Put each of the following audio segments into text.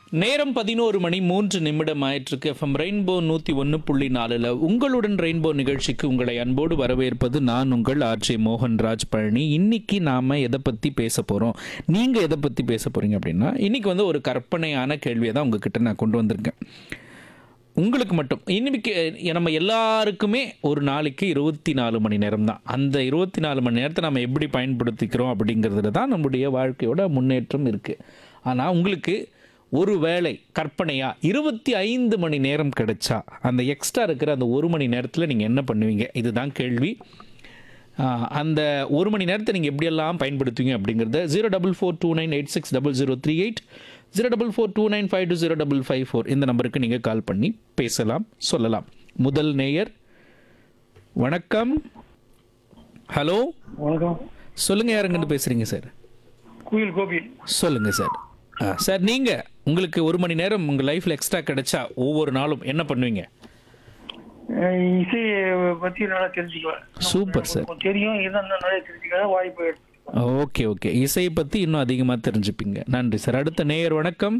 நேரம் பதினோரு மணி மூன்று நிமிடம் ஆயிற்றுக்கு எஃப்எம் ரெயின்போ நூற்றி ஒன்று புள்ளி நாலில் உங்களுடன் ரெயின்போ நிகழ்ச்சிக்கு உங்களை அன்போடு வரவேற்பது நான் உங்கள் ஆர்ஜே மோகன்ராஜ் பழனி இன்னைக்கு நாம் எதை பற்றி பேச போகிறோம் நீங்கள் எதை பற்றி பேச போகிறீங்க அப்படின்னா இன்னைக்கு வந்து ஒரு கற்பனையான கேள்வியை தான் உங்ககிட்ட நான் கொண்டு வந்திருக்கேன் உங்களுக்கு மட்டும் இன்னைக்கு நம்ம எல்லாருக்குமே ஒரு நாளைக்கு இருபத்தி நாலு மணி நேரம் தான் அந்த இருபத்தி நாலு மணி நேரத்தை நம்ம எப்படி பயன்படுத்திக்கிறோம் அப்படிங்கிறதுல தான் நம்முடைய வாழ்க்கையோட முன்னேற்றம் இருக்குது ஆனால் உங்களுக்கு ஒரு வேளை கற்பனையா இருபத்தி ஐந்து மணி நேரம் கிடைச்சா அந்த எக்ஸ்ட்ரா இருக்கிற அந்த ஒரு மணி நேரத்தில் நீங்கள் என்ன பண்ணுவீங்க இதுதான் கேள்வி ஆஹ் அந்த ஒரு மணி நேரத்தை நீங்கள் எப்படியெல்லாம் பயன்படுத்துவீங்க அப்படிங்கிறத zero double four two nine eight six double zero three eight zero double four two nine five two zero double five four இந்த நம்பருக்கு நீங்கள் கால் பண்ணி பேசலாம் சொல்லலாம் முதல் நேயர் வணக்கம் ஹலோ வணக்கம் சொல்லுங்கள் யாருங்கன்னு பேசுகிறீங்க சார் குயில் கோபி சொல்லுங்கள் சார் ஆ சார் நீங்கள் உங்களுக்கு ஒரு மணி நேரம் உங்கள் லைஃப்பில் எக்ஸ்ட்ரா கிடைச்சா ஒவ்வொரு நாளும் என்ன பண்ணுவீங்க அஹ் இசையை பத்தி நல்லா தெரிஞ்சுக்குவேன் சூப்பர் சார் கொஞ்சம் தெரியும் இருந்தால் நிறைய தெரிஞ்சுக்க வாய்ப்பு இருக்கு. ஓகே ஓகே இசையை பற்றி இன்னும் அதிகமாக தெரிஞ்சுப்பீங்க நன்றி சார் அடுத்த நேயர் வணக்கம்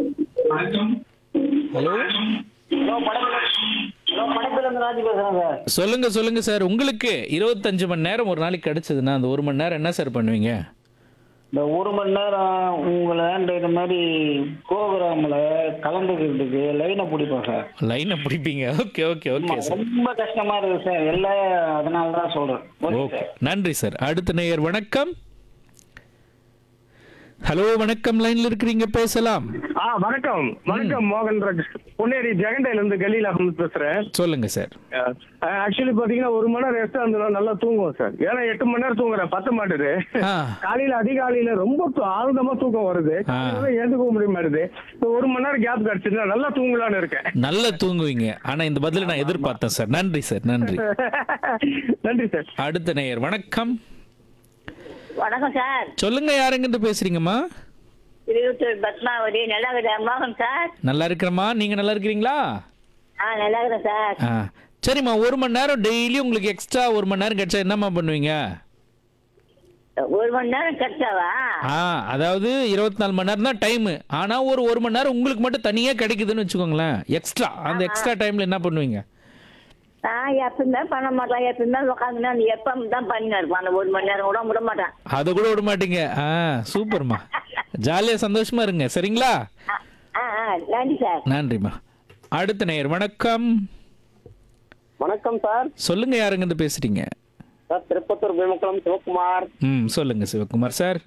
ஹலோ ஹலோ படத்துல இருந்து ராஜி பேசுறேன் சார் சொல்லுங்க சொல்லுங்க சார் உங்களுக்கு இருபத்தஞ்சு மணி நேரம் ஒரு நாளைக்கு கிடைச்சதுன்னா அந்த ஒரு மணி நேரம் என்ன சார் பண்ணுவீங்க இந்த ஒரு மணி நேரம் உங்களை இந்த இது மாதிரி ப்ரோக்ராம்ல கலந்துக்கிறதுக்கு லைனை பிடிப்போம் சார் லைனை பிடிப்பீங்க ஓகே ஓகே ஓகே சார் ரொம்ப கஷ்டமா இருக்கு சார் எல்லாம் அதனால தான் சொல்றேன் ஓகே ஓகே சார். நன்றி சார் அடுத்த நேயர் வணக்கம் ஹலோ வணக்கம் லைன்ல இருக்கிறீங்க பேசலாம் ஆ வணக்கம் வணக்கம் மோகன் ராஜ் பொன்னேரி ஜெகண்டையில இருந்து கலீல் அகமது பேசுறேன் சொல்லுங்க சார் ஆக்சுவலி பாத்தீங்கன்னா ஒரு மணி நேரம் ரெஸ்ட் இருந்ததுனா நல்லா தூங்குவோம் சார் ஏன்னா எட்டு மணி நேரம் தூங்குறேன் பத்த மாட்டுது ஆ காலையில அதிகாலையில ரொம்ப தூ- ஆழ்ந்தமா தூக்கம் வருது காலையில எழுந்துக்க முடிய மாட்டுது இப்போ ஒரு மணி நேரம் கேப் கிடைச்சிருந்தா நல்லா தூங்கலாம்னு இருக்கேன் நல்லா தூங்குவீங்க ஆனா இந்த பதில நான் எதிர்பார்த்தேன் சார் நன்றி சார் நன்றி நன்றி சார் அடுத்த நேயர் வணக்கம் வணக்கம் சார் சொல்லுங்க யாருங்கிட்ட பேசுறீங்கம்மா திருவத்தூர் பத்மாவதி நல்லா இருக்கிறேன் மோகன் சார் நல்லா இருக்கிறமா நீங்க நல்லா இருக்கிறீங்களா ஆ நல்லா இருக்கிறேன் சார் ஆ சரிம்மா ஒரு மணி நேரம் டெய்லி உங்களுக்கு எக்ஸ்ட்ரா ஒரு மணி நேரம் கிடைச்சா என்னம்மா பண்ணுவீங்க ஒரு மணி நேரம் கிடைச்சாவா ஆ அதாவது இருபத்தி நாலு மணி நேரம் தான் டைமு ஆனால் ஒரு ஒரு மணி நேரம் உங்களுக்கு மட்டும் தனியாக கிடைக்குதுன்னு வச்சுக்கோங்களேன் எக்ஸ்ட்ரா அந்த எக்ஸ்ட்ரா டைமில் என்ன பண்ணுவீங்க நான் எப்பவுமே பண்ண மாட்டேன் எப்பவுமே உட்காந்து அந்த எப்பம் தான் பண்ணின்னு இருப்பேன் அந்த ஒரு மணி நேரம் கூட விட மாட்டேன் அதை கூட விட மாட்டீங்க ஆ சூப்பர்மா ஜாலியாக சந்தோஷமா இருங்க சரிங்களா ஆ, ஆ ஆ நன்றி சார் நன்றிம்மா அடுத்த நேயர் வணக்கம் வணக்கம் சார் சொல்லுங்க யாருங்கிட்ட பேசுறீங்க சார் திருப்பத்தூர் பீமக்குளம் சிவகுமார் ம் சொல்லுங்க சிவகுமார் சார்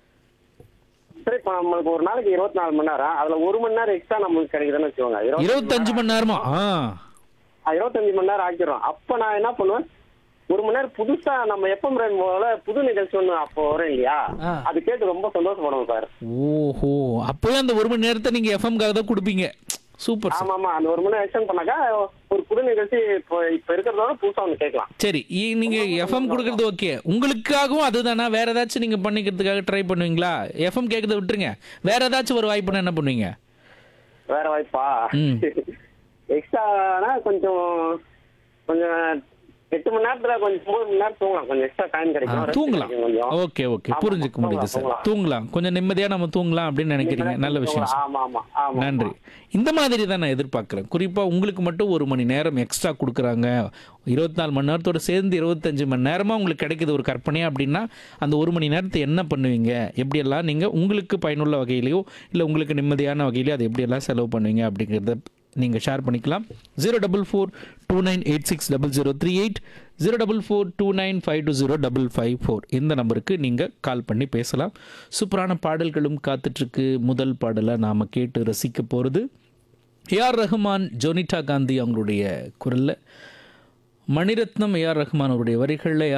சரி இப்போ நம்மளுக்கு ஒரு நாளைக்கு இருபத்தி நாலு மணி நேரம் அதுல ஒரு மணி நேரம் எக்ஸ்ட்ரா நம்மளுக்கு கிடைக்குதுன்னு வச்சுக்கோங்க இருபத்தஞ்சு மணி நேரமா ஆ ஆ, இருபத்தஞ்சு மணி நேரம் ஆக்கிடுறோம் அப்ப நான் என்ன பண்ணுவேன் ஒரு மணி நேரம் புதுசா நம்ம எப்பம் போல புது நிகழ்ச்சி ஒண்ணு அப்போ வரும் இல்லையா ஆ. அது கேட்டு ரொம்ப சந்தோஷப்படுவோம் சார் ஓஹோ அப்போயே அந்த ஒரு மணி நேரத்தை நீங்க எஃப்எம்காக தான் கொடுப்பீங்க சூப்பர் சார் ஆமா ஆமா அந்த ஒரு மணி நேரம் எக்ஸ்டெண்ட் பண்ணாக்கா ஒரு புது நிகழ்ச்சி இப்போ இப்ப இருக்கிறதோட புதுசா ஒண்ணு கேட்கலாம் சரி இ- நீங்க எஃப்எம் கொடுக்கறது ஓகே உங்களுக்காகவும் அதுதானா வேற ஏதாச்சும் நீங்க பண்ணிக்கிறதுக்காக ட்ரை பண்ணுவீங்களா எஃப்எம் கேட்கறத விட்டுருங்க வேற ஏதாச்சும் ஒரு வாய்ப்புனா என்ன பண்ணுவீங்க வேற வாய்ப்பா ம். எக்ஸ்ட்ரானா கொஞ்சம் கொஞ்சம் எட்டு மணி நேரத்துல கொஞ்சம் மூணு மணி நேரம் தூங்கலாம் கொஞ்சம் எக்ஸ்ட்ரா டைம் ஆ, கிடைக்கும் rest தூங்கலாம் கிடைக்கும் கொஞ்சம் ஓகே ஓகே ஆமா, புரிஞ்சுக்க முடியுது சார் தூங்கலாம், தூங்கலாம் கொஞ்சம் நிம்மதியா நம்ம தூங்கலாம் அப்படின்னு நினைக்கிறீங்க நல்ல விஷயம் சார் ஆமா ஆமா ஆமா நன்றி இந்த மாதிரி தான் நான் எதிர்பார்க்குறேன் குறிப்பாக உங்களுக்கு மட்டும் ஒரு மணி நேரம் எக்ஸ்ட்ரா கொடுக்குறாங்க இருபத்தி நாலு மணி நேரத்தோட சேர்ந்து இருபத்தஞ்சு மணி நேரமாக உங்களுக்கு கிடைக்குது ஒரு கற்பனை அப்படின்னா அந்த ஒரு மணி நேரத்தை என்ன பண்ணுவீங்க எப்படியெல்லாம் நீங்கள் உங்களுக்கு பயனுள்ள வகையிலையோ இல்லை உங்களுக்கு நிம்மதியான வகையிலையோ அதை எப்படியெல்லாம் செலவு பண்ணுவீங்க அப்படிங்கிறத நீங்கள் ஷேர் பண்ணிக்கலாம் zero double four two nine eight six double zero three eight zero double four two nine five two zero double five four இந்த நம்பருக்கு நீங்கள் கால் பண்ணி பேசலாம் சூப்பரான பாடல்களும் காத்துட்ருக்கு முதல் பாடலை நாம் கேட்டு ரசிக்க போகிறது ஏஆர் ரஹ்மான் ஜோனிட்டா காந்தி அவங்களுடைய குரலில் மணிரத்னம் ஏஆர் ரஹ்மான் அவருடைய வரிகளில்